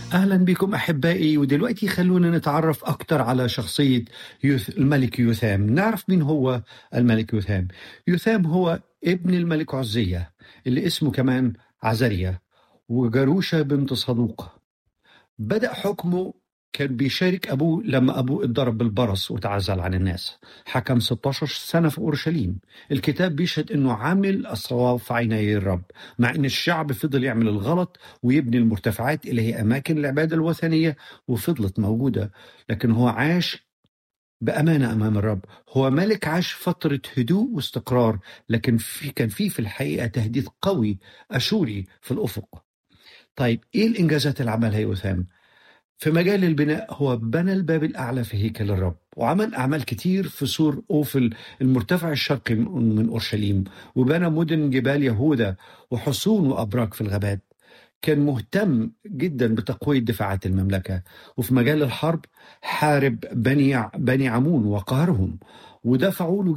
أهلا بكم أحبائي ودلوقتي خلونا نتعرف أكتر على شخصية يوث الملك يوثام نعرف مين هو الملك يوثام يوثام هو ابن الملك عزية اللي اسمه كمان عزريا وجروشة بنت صدوق بدأ حكمه كان بيشارك أبوه لما أبوه اتضرب بالبرص وتعزل عن الناس حكم 16 سنة في أورشليم الكتاب بيشهد أنه عامل الصواب في عيني الرب مع أن الشعب فضل يعمل الغلط ويبني المرتفعات اللي هي أماكن العبادة الوثنية وفضلت موجودة لكن هو عاش بأمانة أمام الرب هو ملك عاش فترة هدوء واستقرار لكن في كان في في الحقيقة تهديد قوي أشوري في الأفق طيب إيه الإنجازات اللي عملها يوثام؟ في مجال البناء هو بنى الباب الأعلى في هيكل الرب وعمل أعمال كتير في سور أوفل المرتفع الشرقي من أورشليم وبنى مدن جبال يهوذا وحصون وأبراج في الغابات كان مهتم جدا بتقوية دفاعات المملكة وفي مجال الحرب حارب بني بني عمون وقهرهم ودفعوا له